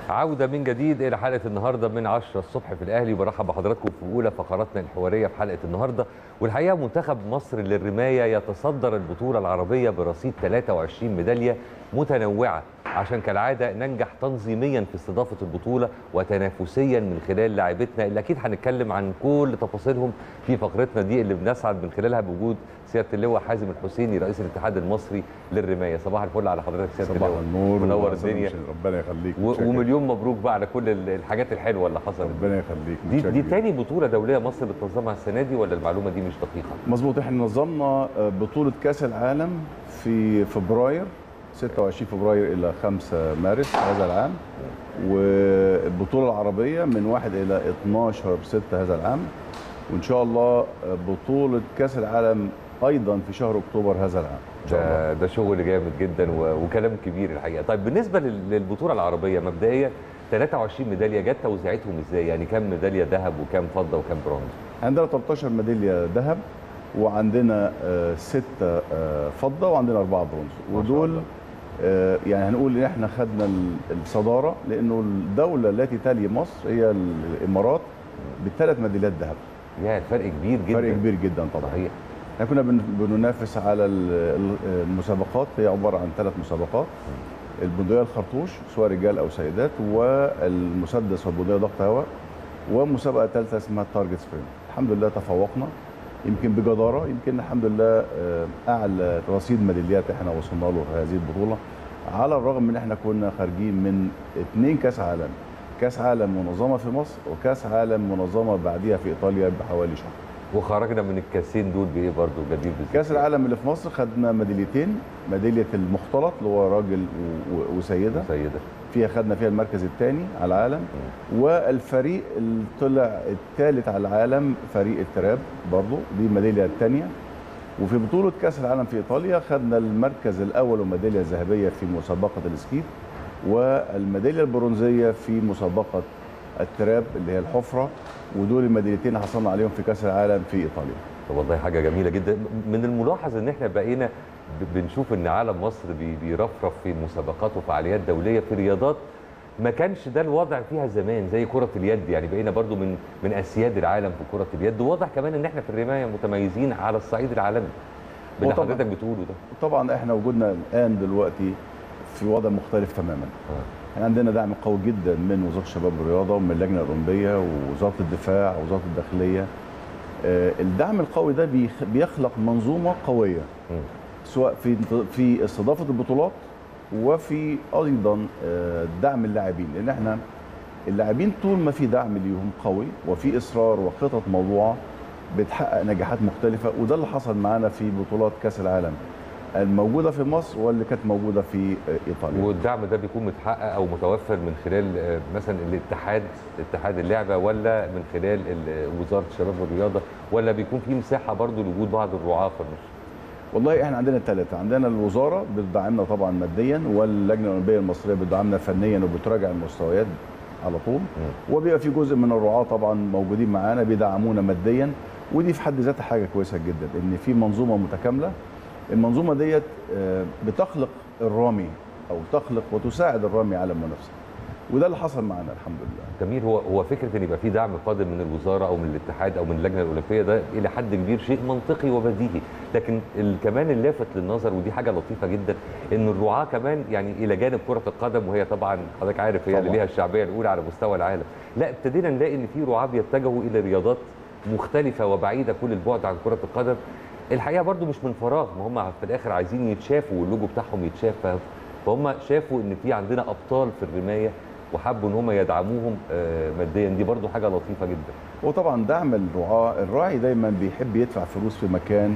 عودة من جديد إلى حلقة النهاردة من 10 الصبح في الأهلي وبرحب بحضراتكم في أولى فقراتنا الحوارية في حلقة النهاردة والحقيقة منتخب مصر للرماية يتصدر البطولة العربية برصيد 23 ميدالية متنوعة عشان كالعادة ننجح تنظيميا في استضافة البطولة وتنافسيا من خلال لاعبتنا اللي أكيد هنتكلم عن كل تفاصيلهم في فقرتنا دي اللي بنسعد من خلالها بوجود سيادة اللواء حازم الحسيني رئيس الاتحاد المصري للرماية صباح الفل على حضرتك سيادة صباح اللواء النور منور وأحسن الدنيا مشاهد. ربنا يخليك و- متشكر. ومليون مبروك بقى على كل ال- الحاجات الحلوه اللي حصلت ربنا يخليك دي متشكر. دي تاني بطوله دوليه مصر بتنظمها السنه دي ولا المعلومه دي مش دقيقه مظبوط احنا نظمنا آه، بطولة كأس العالم في فبراير 26 فبراير إلى 5 مارس هذا العام والبطولة العربية من 1 إلى 12 6 هذا العام وإن شاء الله آه، بطولة كأس العالم أيضا في شهر أكتوبر هذا العام إن شاء الله ده ده شغل جامد جدا و- وكلام كبير الحقيقه طيب بالنسبه لل- للبطوله العربيه مبدئيا 23 ميداليه جت توزيعتهم ازاي يعني كام ميداليه ذهب وكام فضه وكام برونز عندنا 13 ميداليه ذهب وعندنا آه، ستة آه، فضة وعندنا أربعة برونز ما شاء ودول الله. آه، يعني هنقول إن إحنا خدنا ال- الصدارة لأنه الدولة التي تلي مصر هي الإمارات بثلاث ميداليات ذهب يا الفرق كبير جدا فرق كبير جدا طبعا صحيح احنا كنا بن- بننافس على ال- ال- المسابقات هي عبارة عن ثلاث مسابقات البندقية الخرطوش سواء رجال أو سيدات والمسدس والبندقية ضغط هواء ومسابقة ثالثة اسمها التارجت سبرنت الحمد لله تفوقنا يمكن بجدارة يمكن الحمد لله آه، أعلى رصيد ميداليات احنا وصلنا له في هذه البطولة على الرغم من احنا كنا خارجين من اثنين كاس عالم كاس عالم منظمة في مصر وكاس عالم منظمة بعديها في إيطاليا بحوالي شهر وخرجنا من الكاسين دول بايه برضه جديد بالذكر كاس العالم اللي في مصر خدنا ميداليتين ميداليه المختلط اللي هو راجل و- و- وسيده سيده فيها خدنا فيها المركز الثاني على العالم والفريق اللي طلع الثالث على العالم فريق التراب برضو دي الميداليه الثانيه وفي بطوله كاس العالم في ايطاليا خدنا المركز الاول وميداليه ذهبيه في مسابقه السكيت والميداليه البرونزيه في مسابقه التراب اللي هي الحفره ودول الميداليتين اللي حصلنا عليهم في كاس العالم في ايطاليا طب والله حاجه جميله جدا من الملاحظ ان احنا بقينا ب- بنشوف ان عالم مصر بي- بيرفرف في مسابقات وفعاليات دوليه في رياضات ما كانش ده الوضع فيها زمان زي كره اليد يعني بقينا برضو من من اسياد العالم في كره اليد وواضح كمان ان احنا في الرمايه متميزين على الصعيد العالمي باللي وطبعاً. حضرتك بتقوله ده طبعا احنا وجودنا الان دلوقتي في وضع مختلف تماما آه. احنا عندنا دعم قوي جدا من وزاره الشباب والرياضه ومن اللجنه الاولمبيه ووزاره الدفاع ووزاره الداخليه آه، الدعم القوي ده بيخ- بيخلق منظومه قويه مم. سواء في في استضافه البطولات وفي ايضا آه، دعم اللاعبين لان احنا اللاعبين طول ما في دعم ليهم قوي وفي اصرار وخطط موضوعه بتحقق نجاحات مختلفه وده اللي حصل معانا في بطولات كاس العالم الموجوده في مصر واللي كانت موجوده في آه، ايطاليا والدعم ده بيكون متحقق او متوفر من خلال آه، مثلا الاتحاد اتحاد اللعبه ولا من خلال ال- وزاره الشباب والرياضه ولا بيكون في مساحه برضو لوجود بعض الرعاه في النص والله احنا عندنا الثلاثه عندنا الوزاره بتدعمنا طبعا ماديا واللجنه الاولمبيه المصريه بتدعمنا فنيا وبتراجع المستويات على طول وبيبقى في جزء من الرعاه طبعا موجودين معانا بيدعمونا ماديا ودي في حد ذاتها حاجه كويسه جدا ان في منظومه متكامله المنظومه ديت آه، بتخلق الرامي او تخلق وتساعد الرامي على المنافسه وده اللي حصل معانا الحمد لله جميل هو هو فكره ان يبقى في دعم قادم من الوزاره او من الاتحاد او من اللجنه الاولمبيه ده الى حد كبير شيء منطقي وبديهي لكن ال- كمان اللافت للنظر ودي حاجه لطيفه جدا ان الرعاه كمان يعني الى جانب كره القدم وهي طبعا حضرتك عارف هي اللي طبعاً. ليها الشعبيه الاولى على مستوى العالم لا ابتدينا نلاقي ان في رعاه بيتجهوا الى رياضات مختلفه وبعيده كل البعد عن كره القدم الحقيقه برضو مش من فراغ ما هم في الاخر عايزين يتشافوا واللوجو بتاعهم يتشاف ف- فهم شافوا ان في عندنا ابطال في الرمايه وحبوا ان هم يدعموهم آه، ماديا دي برضو حاجه لطيفه جدا وطبعا دعم الرعاة الراعي دايما بيحب يدفع فلوس في مكان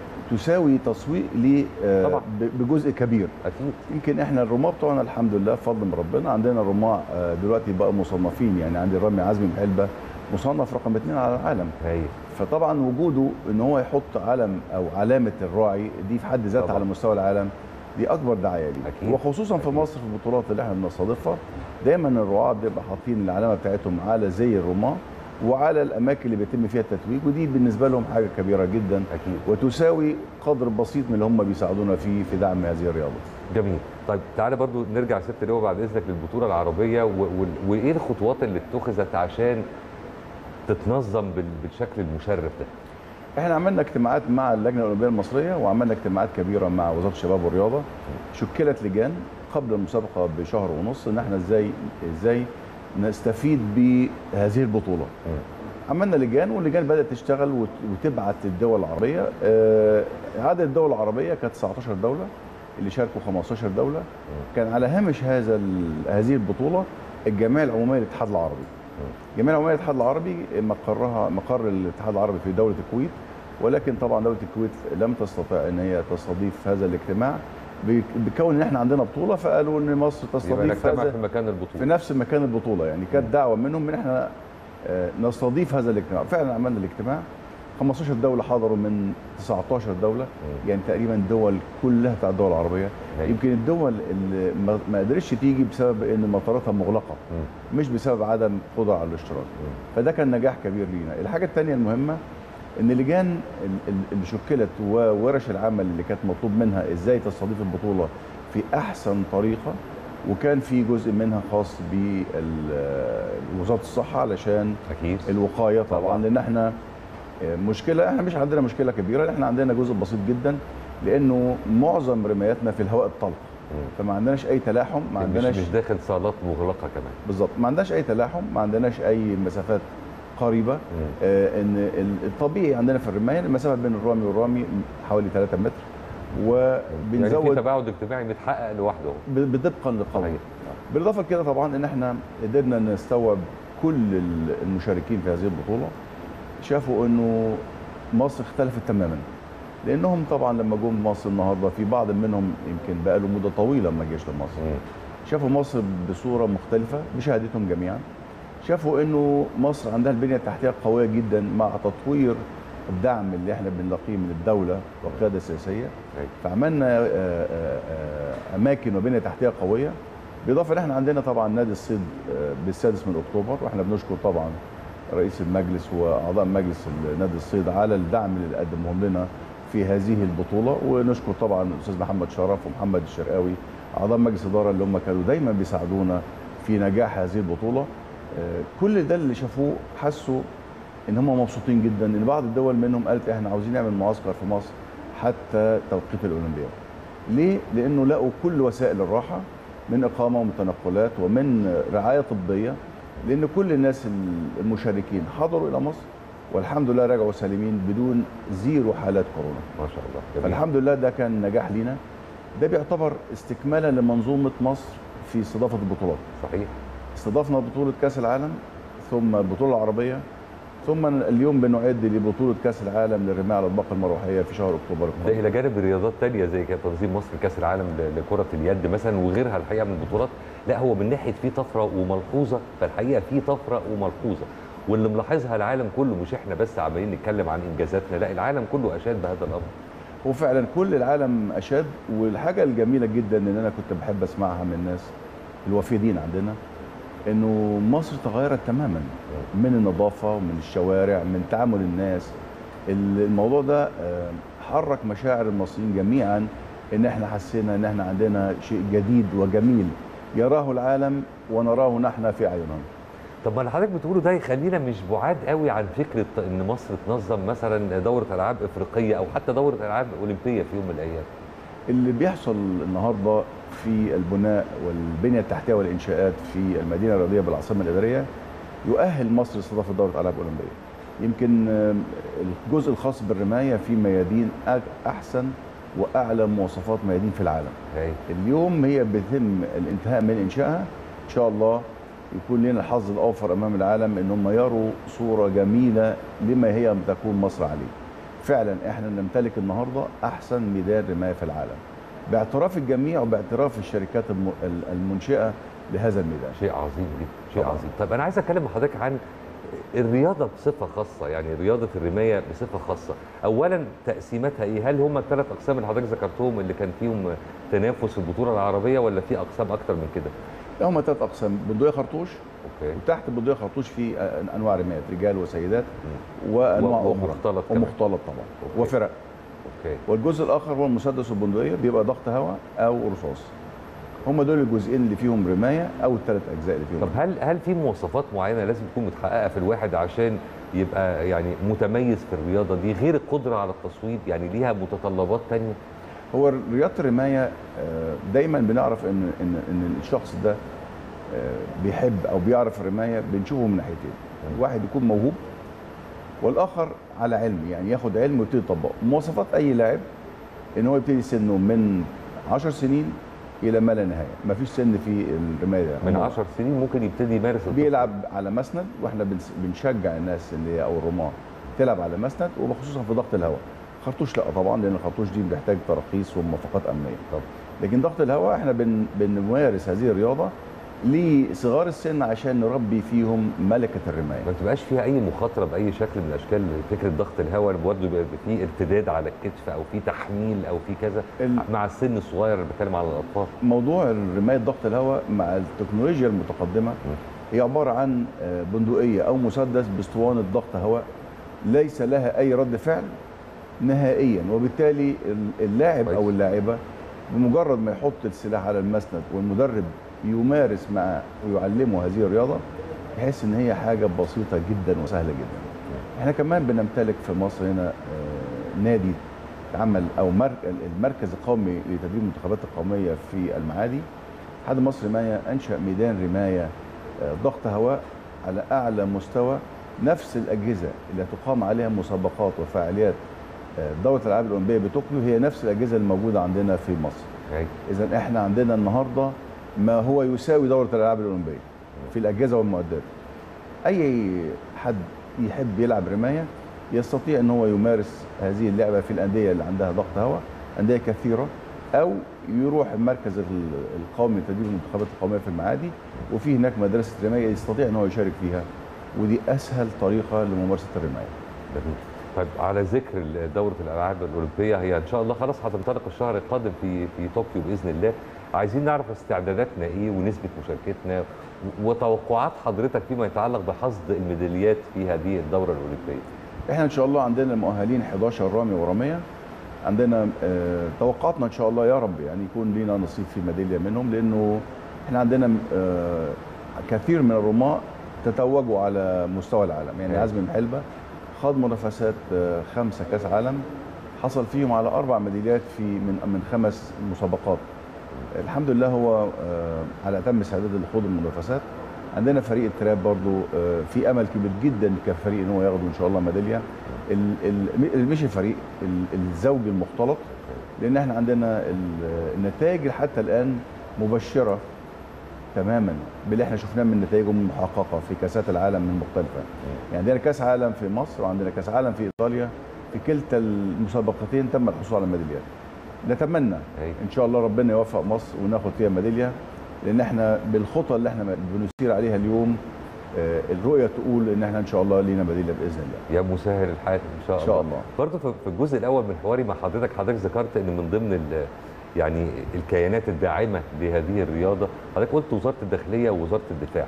تساوي تسويق ليه آه، طبعاً. ب- بجزء كبير اكيد يمكن احنا الرماة بتوعنا الحمد لله بفضل من ربنا عندنا رماة آه، دلوقتي بقى مصنفين يعني عندي رامي عزمي محلبة مصنف رقم اثنين على العالم هايل فطبعا وجوده ان هو يحط علم او علامة الراعي دي في حد ذاتها طبعاً. على مستوى العالم دي اكبر دعايه ليه أكيد. وخصوصا في أكيد. مصر في البطولات اللي احنا بنستضيفها دايما الرعاة بيبقى حاطين العلامه بتاعتهم على زي الرماة وعلى الاماكن اللي بيتم فيها التتويج ودي بالنسبه لهم حاجه كبيره جدا اكيد وتساوي قدر بسيط من اللي هم بيساعدونا فيه في دعم هذه الرياضه جميل طيب تعالى برضو نرجع ست لواء بعد اذنك للبطوله العربيه و... و... وايه الخطوات اللي اتخذت عشان تتنظم بال... بالشكل المشرف ده احنا عملنا اجتماعات مع اللجنه الاولمبيه المصريه وعملنا اجتماعات كبيره مع وزاره الشباب والرياضه شكلت لجان قبل المسابقه بشهر ونص ان احنا ازاي ازاي نستفيد بهذه البطوله عملنا لجان واللجان بدات تشتغل وت- وتبعت الدول العربيه آه، عدد الدول العربيه كانت 19 دوله اللي شاركوا 15 دوله كان على هامش هذا ال- هذه البطوله الجمعيه العموميه للاتحاد العربي الجمعيه العموميه للاتحاد العربي مقرها مقر الاتحاد العربي في دوله الكويت ولكن طبعا دوله الكويت لم تستطع ان هي تستضيف هذا الاجتماع بك- بكون ان احنا عندنا بطوله فقالوا ان مصر يبقى تستضيف نجتمع هذا في مكان في البطوله نفس مكان البطوله يعني كانت دعوه منهم ان احنا آه، نستضيف هذا الاجتماع فعلا عملنا الاجتماع 15 دوله حضروا من 19 دوله يعني تقريبا دول كلها بتاع الدول العربيه هاي. يمكن الدول اللي ما- ما قدرتش تيجي بسبب ان مطاراتها مغلقه مم. مش بسبب عدم قدره على الاشتراك فده كان نجاح كبير لينا الحاجه الثانيه المهمه ان لجان ال- ال- اللي شكلت وورش العمل اللي كانت مطلوب منها ازاي تستضيف البطوله في احسن طريقه وكان في جزء منها خاص بوزاره الصحه علشان اكيد الوقايه طبعا, طبعاً. لان احنا آه، مشكله احنا مش عندنا مشكله كبيره احنا عندنا جزء بسيط جدا لانه معظم رماياتنا في الهواء الطلق مم. فما عندناش اي تلاحم ما مش, عندناش مش داخل صالات مغلقه كمان بالظبط ما عندناش اي تلاحم ما عندناش اي مسافات قريبه مم. آه ان ال- الطبيعي عندنا في الرمايه المسافه بين الرامي والرامي حوالي 3 متر يعني في وبنزود تباعد اجتماعي متحقق لوحده اهو ب- طبقا للقانون صحيح. بالاضافه لكده طبعا ان احنا قدرنا نستوعب كل ال- المشاركين في هذه البطوله شافوا انه مصر اختلفت تماما لانهم طبعا لما جم مصر النهارده في بعض منهم يمكن بقى له مده طويله ما جاش لمصر مم. شافوا مصر بصوره مختلفه بشهادتهم جميعا شافوا انه مصر عندها البنيه التحتيه قويه جدا مع تطوير الدعم اللي احنا بنلاقيه من الدوله والقياده السياسيه أي. فعملنا آه، آه، آه، اماكن وبنيه تحتيه قويه بالاضافه ان احنا عندنا طبعا نادي الصيد آه، بالسادس من اكتوبر واحنا بنشكر طبعا رئيس المجلس واعضاء مجلس نادي الصيد على الدعم اللي قدمهم لنا في هذه البطوله ونشكر طبعا الاستاذ محمد شرف ومحمد الشرقاوي اعضاء مجلس الاداره اللي هم كانوا دايما بيساعدونا في نجاح هذه البطوله آه، كل ده اللي شافوه حسوا ان هم مبسوطين جدا ان بعض الدول منهم قالت احنا عاوزين نعمل معسكر في مصر حتى توقيت الاولمبياد ليه لانه لقوا كل وسائل الراحه من اقامه ومن تنقلات ومن رعايه طبيه لان كل الناس المشاركين حضروا الى مصر والحمد لله رجعوا سالمين بدون زيرو حالات كورونا ما شاء الله جميل. فالحمد لله ده كان نجاح لينا ده بيعتبر استكمالا لمنظومه مصر في استضافه البطولات صحيح استضفنا بطولة كأس العالم ثم البطولة العربية ثم اليوم بنعد لبطولة كأس العالم للرماية على الأطباق المروحية في شهر أكتوبر ده القادم. الى جانب رياضات تانية زي كده تنظيم مصر كاس العالم ل- لكره اليد مثلا وغيرها الحقيقه من البطولات لا هو من ناحيه في طفره وملحوظه فالحقيقه في طفره وملحوظه واللي ملاحظها العالم كله مش احنا بس عمالين نتكلم عن انجازاتنا لا العالم كله اشاد بهذا الامر وفعلا كل العالم أشاد والحاجة الجميلة جدا اللي أنا كنت بحب أسمعها من الناس الوافدين عندنا إنه مصر تغيرت تماما من النظافة ومن الشوارع من تعامل الناس الموضوع ده آه، حرك مشاعر المصريين جميعا ان احنا حسينا ان احنا عندنا شيء جديد وجميل يراه العالم ونراه نحن في اعينهم طب ما اللي حضرتك بتقوله ده يخلينا مش بعاد قوي عن فكره ان مصر تنظم مثلا دوره العاب افريقيه او حتى دوره العاب اولمبيه في يوم من الايام اللي بيحصل النهارده في البناء والبنيه التحتيه والانشاءات في المدينه الرياضيه بالعاصمه الاداريه يؤهل مصر لاستضافه دوره العاب اولمبيه. يمكن آم، الجزء الخاص بالرمايه في ميادين أج- احسن واعلى مواصفات ميادين في العالم. هاي اليوم هي بيتم الانتهاء من انشائها ان شاء الله يكون لنا الحظ الاوفر امام العالم ان هم يروا صوره جميله لما هي تكون مصر عليه. فعلا احنا نمتلك النهارده احسن ميدان رمايه في العالم. باعتراف الجميع وباعتراف الشركات الم- ال- المنشئه لهذا الميدان. شيء عظيم جدا شيء طبعاً. عظيم طب انا عايز اتكلم مع حضرتك عن الرياضه بصفه خاصه يعني رياضه الرمايه بصفه خاصه اولا تقسيماتها ايه هل هم الثلاث اقسام اللي حضرتك ذكرتهم اللي كان فيهم تنافس في البطوله العربيه ولا في اقسام اكتر من كده هم ثلاث اقسام بندقيه خرطوش اوكي وتحت بندقيه خرطوش في انواع رمايات رجال وسيدات وانواع اخرى ومختلط كمان ومختلط طبعا أوكي. وفرق اوكي والجزء الاخر هو المسدس والبندقيه بيبقى ضغط هواء او رصاص هم دول الجزئين اللي فيهم رمايه او الثلاث اجزاء اللي فيهم طب هل هل في مواصفات معينه لازم تكون متحققه في الواحد عشان يبقى يعني متميز في الرياضه دي غير القدره على التصويب يعني ليها متطلبات تانية هو رياضه الرمايه آه، دايما بنعرف ان ان ان الشخص ده آه، بيحب او بيعرف الرمايه بنشوفه من ناحيتين واحد يكون موهوب والاخر على علم يعني ياخد علم ويبتدي يطبقه مواصفات اي لاعب ان هو يبتدي سنه من 10 سنين الى ما لا نهايه مفيش سن في الرمايه ده من هو 10 سنين ممكن يبتدي يمارس التصويب. بيلعب على مسند واحنا بنس- بنشجع الناس اللي هي او الرماة تلعب على مسند وبخصوصا في ضغط الهواء خرطوش لا طبعا لان الخرطوش دي بيحتاج تراخيص وموافقات امنيه طب لكن ضغط الهواء احنا بن بنمارس هذه الرياضه لصغار السن عشان نربي فيهم ملكه الرمايه ما تبقاش فيها اي مخاطره باي شكل من الاشكال فكره ضغط الهواء اللي برضه بيبقى فيه ارتداد على الكتف او في تحميل او في كذا ال- مع السن الصغير اللي بتكلم على الاطفال موضوع رمايه ضغط الهواء مع التكنولوجيا المتقدمه هي عباره عن آه، بندقيه او مسدس باسطوانه ضغط هواء ليس لها اي رد فعل نهائيا وبالتالي ال- اللاعب كويس. او اللاعبه بمجرد ما يحط السلاح على المسند والمدرب يمارس مع ويعلمه هذه الرياضه يحس ان هي حاجه بسيطه جدا وسهله جدا. احنا كمان بنمتلك في مصر هنا آه، نادي عمل او مرك- المركز القومي لتدريب المنتخبات القوميه في المعادي اتحاد مصر رمايه انشا ميدان رمايه آه، ضغط هواء على اعلى مستوى نفس الاجهزه اللي تقام عليها مسابقات وفعاليات آه، دوره الالعاب الاولمبيه بطوكيو هي نفس الاجهزه الموجوده عندنا في مصر يعني اذا احنا عندنا النهارده ما هو يساوي دوره الالعاب الاولمبيه في الاجهزه والمعدات اي حد يحب يلعب رمايه يستطيع ان هو يمارس هذه اللعبه في الانديه اللي عندها ضغط هواء انديه كثيره او يروح المركز ال- القومي لتدريب المنتخبات القوميه في المعادي وفي هناك مدرسه رمايه يستطيع ان هو يشارك فيها ودي اسهل طريقه لممارسه الرمايه جميل. طيب على ذكر دوره الالعاب الاولمبيه هي ان شاء الله خلاص هتنطلق الشهر القادم في في طوكيو باذن الله عايزين نعرف استعداداتنا ايه ونسبه مشاركتنا و- وتوقعات حضرتك فيما يتعلق بحصد الميداليات في هذه الدوره الاولمبيه احنا ان شاء الله عندنا مؤهلين 11 رامي وراميه عندنا آه، توقعاتنا ان شاء الله يا رب يعني يكون لينا نصيب في ميداليه منهم لانه احنا عندنا آه، كثير من الرماة تتوجوا على مستوى العالم يعني أيوة. عزمي محلبه خاض منافسات آه، خمسه كاس عالم حصل فيهم على اربع ميداليات في من من خمس مسابقات الحمد لله هو آه، على اتم استعداد لخوض المنافسات عندنا فريق التراب برضو آه، في امل كبير جدا كفريق ان هو ياخد ان شاء الله ميداليه ال- ال- مش الفريق ال- الزوج المختلط لان احنا عندنا ال- النتائج حتى الان مبشره تماما باللي احنا شفناه من نتائجهم المحققه في كاسات العالم المختلفه يعني عندنا كاس عالم في مصر وعندنا كاس عالم في ايطاليا في كلتا المسابقتين تم الحصول على ميداليات نتمنى أيوة. ان شاء الله ربنا يوفق مصر وناخد فيها ميداليه لان احنا بالخطى اللي احنا بنسير عليها اليوم آه، الرؤيه تقول ان احنا ان شاء الله لينا ميداليه باذن الله يا مسهل الحال ان شاء إن الله شاء الله. برضه في في الجزء الاول من حواري مع حضرتك حضرتك ذكرت ان من ضمن ال- يعني الكيانات الداعمه لهذه الرياضه حضرتك قلت وزاره الداخليه ووزاره الدفاع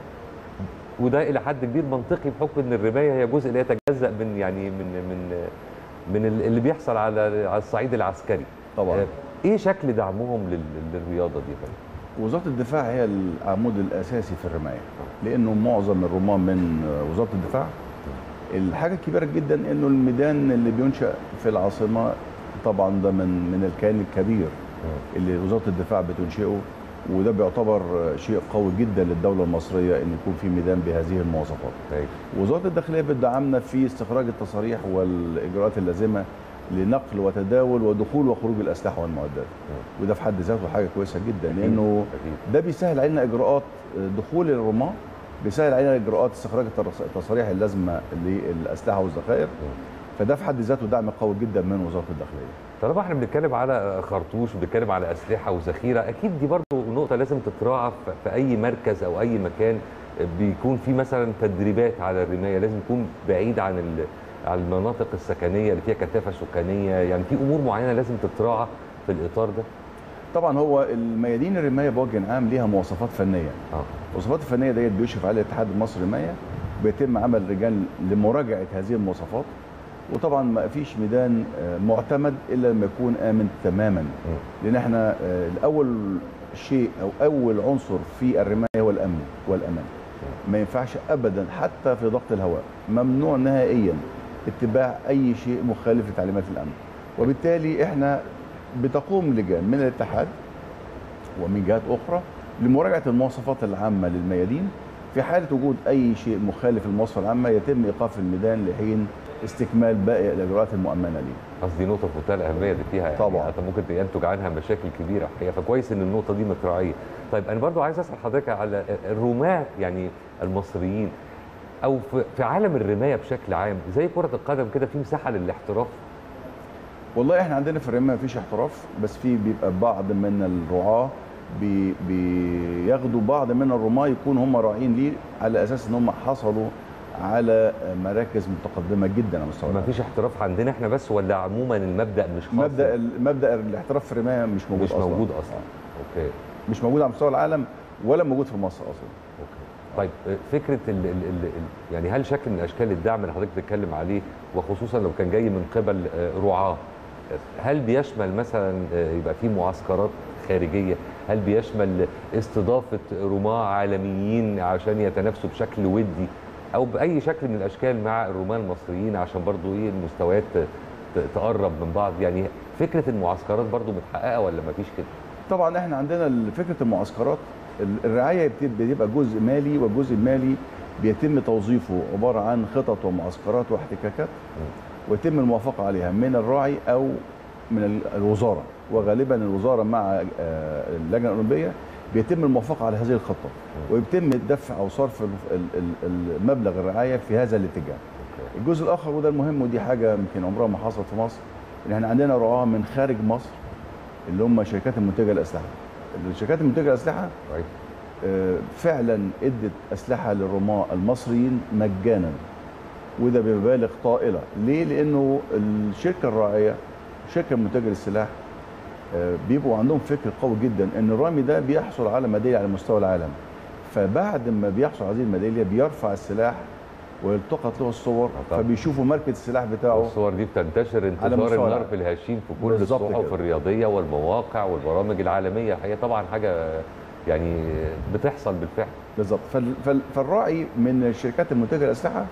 وده الى حد كبير منطقي بحكم ان الرمايه هي جزء لا يتجزا من يعني من من من ال- اللي بيحصل على على الصعيد العسكري طبعا آه، ايه شكل دعمهم لل- للرياضه دي يا فندم؟ وزاره الدفاع هي العمود الاساسي في الرمايه لانه معظم الرماة من آه، وزاره الدفاع الحاجه الكبيره جدا انه الميدان اللي بينشا في العاصمه طبعا ده من من الكيان الكبير اللي وزاره الدفاع بتنشئه وده بيعتبر شيء قوي جدا للدوله المصريه ان يكون في ميدان بهذه المواصفات. أيوة. وزاره الداخليه بتدعمنا في استخراج التصاريح والاجراءات اللازمه لنقل وتداول ودخول وخروج الاسلحه والمعدات. وده في حد ذاته حاجه كويسه جدا لانه أكيد. ده بيسهل علينا اجراءات دخول الرماة بيسهل علينا اجراءات استخراج الترص- التصاريح اللازمه للاسلحه والذخائر فده في حد ذاته دعم قوي جدا من وزاره الداخليه. طالما احنا بنتكلم على خرطوش وبنتكلم على اسلحه وذخيره اكيد دي برضو نقطه لازم تتراعى في- في اي مركز او اي مكان بيكون في مثلا تدريبات على الرمايه لازم يكون بعيد عن ال- عن المناطق السكنيه اللي فيها كثافه سكانيه يعني في امور معينه لازم تتراعى في الاطار ده طبعا هو الميادين الرمايه بوجه عام ليها مواصفات فنيه اه المواصفات الفنيه ديت بيشرف عليها الاتحاد المصري للرمايه بيتم عمل رجال لمراجعه هذه المواصفات وطبعا ما فيش ميدان آه، معتمد الا لما يكون امن تماما لان احنا آه، الاول شيء او اول عنصر في الرمايه هو الامن والامان ما ينفعش ابدا حتى في ضغط الهواء ممنوع نهائيا اتباع اي شيء مخالف لتعليمات الامن وبالتالي احنا بتقوم لجان من الاتحاد ومن جهات اخرى لمراجعه المواصفات العامه للميادين في حاله وجود اي شيء مخالف للمواصفه العامه يتم ايقاف الميدان لحين استكمال باقي الاجراءات المؤمنه ليه قصدي نقطة في منتهى الأهمية اللي فيها يعني طبعاً. حتى ممكن ينتج عنها مشاكل كبيرة الحقيقة فكويس إن النقطة دي متراعية. طيب أنا برضو عايز أسأل حضرتك على الرماة يعني المصريين أو في- في عالم الرماية بشكل عام زي كرة القدم كده في مساحة للاحتراف والله احنا عندنا في الرمايه مفيش احتراف بس في بيبقى بعض من الرعاه بي بياخدوا بعض من الرماه يكون هم راعين ليه على اساس ان هم حصلوا على مراكز متقدمه جدا على مستوى ما العالم. فيش احتراف عندنا احنا بس ولا عموما المبدأ مش حاصل مبدا مبدا الاحتراف في الرمايه مش موجود مش اصلا موجود أصلا أوكي مش موجود على مستوى العالم ولا موجود في مصر اصلا اوكي طيب آه، فكره ال ال ال ال يعني هل شكل من اشكال الدعم اللي حضرتك بتتكلم عليه وخصوصا لو كان جاي من قبل آه، رعاه هل بيشمل مثلا آه، يبقى في معسكرات خارجيه هل بيشمل استضافه رماة عالميين عشان يتنافسوا بشكل ودي او باي شكل من الاشكال مع الرماة المصريين عشان برضو ايه المستويات ت- ت- تقرب من بعض يعني فكره المعسكرات برضو متحققه ولا مفيش كده طبعا احنا عندنا ال- فكره المعسكرات ال- الرعايه بت- بيبقى جزء مالي والجزء المالي بيتم توظيفه عباره عن خطط ومعسكرات واحتكاكات ويتم الموافقه عليها من الراعي او من ال- الوزاره وغالبا الوزاره مع آه، اللجنه الاولمبيه بيتم الموافقه على هذه الخطه ويتم الدفع او صرف ال- ال- ال- المبلغ الرعايه في هذا الاتجاه اوكي الجزء الاخر وده المهم ودي حاجه يمكن عمرها ما حصلت في مصر ان احنا عندنا رعاه من خارج مصر اللي هم شركات المنتجه للاسلحه الشركات المنتجه للاسلحه كويس آه، فعلا ادت اسلحه للرماة المصريين مجانا وده بمبالغ طائله ليه لانه الشركه الراعيه الشركه المنتجه للسلاح آه، بيبقوا عندهم فكر قوي جدا ان الرامي ده بيحصل على ميداليه على مستوى العالم فبعد ما بيحصل على هذه الميداليه بيرفع السلاح ويلتقط له الصور طبعا. فبيشوفوا ماركه السلاح بتاعه الصور دي بتنتشر على انتشار مستوى النار العالم. في الهشيم في كل بالظبط الصحف كده. الرياضيه والمواقع والبرامج العالميه هي طبعا حاجه يعني بتحصل بالفعل بالظبط فال- فال- فالراعي من الشركات المنتجه للاسلحه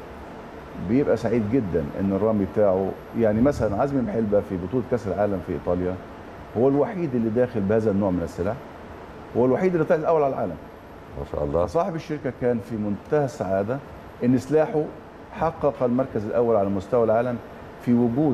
بيبقى سعيد جدا ان الرامي بتاعه يعني مثلا عزمي محلبه في بطوله كاس العالم في ايطاليا هو الوحيد اللي داخل بهذا النوع من السلاح هو الوحيد اللي طلع الاول على العالم ما شاء الله صاحب الشركه كان في منتهى السعاده ان سلاحه حقق المركز الاول على مستوى العالم في وجود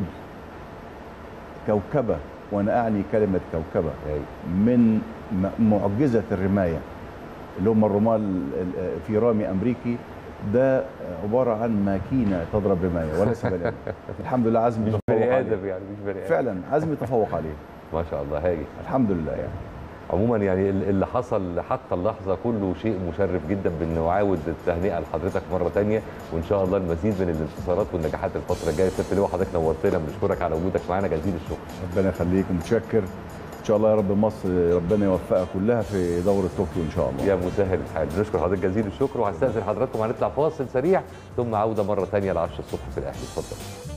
كوكبه وانا اعني كلمه كوكبه أي. من م- معجزه الرمايه اللي هم الرماة ال- ال- في رامي امريكي ده عباره عن ماكينه تضرب رمايه وليس بني ادم الحمد لله عزمي مش تفوق بني عليه ادم يعني مش بني ادم فعلا عزمي تفوق عليه ما شاء الله هايل الحمد لله يعني عموما يعني ال- اللي حصل حتى اللحظه كله شيء مشرف جدا بنعاود التهنئه لحضرتك مره تانية وان شاء الله المزيد من الانتصارات والنجاحات الفتره الجايه ست لواء حضرتك نورتنا بنشكرك على وجودك معانا جزيل الشكر ربنا يخليك ومتشكر ان شاء الله يا رب مصر ربنا يوفقها كلها في دوره طوكيو ان شاء الله يا مسهل الحال بنشكر حضرتك جزيل الشكر وهستاذن حضراتكم هنطلع فاصل سريع ثم عوده مره تانية ل 10 الصبح في الاهلي اتفضل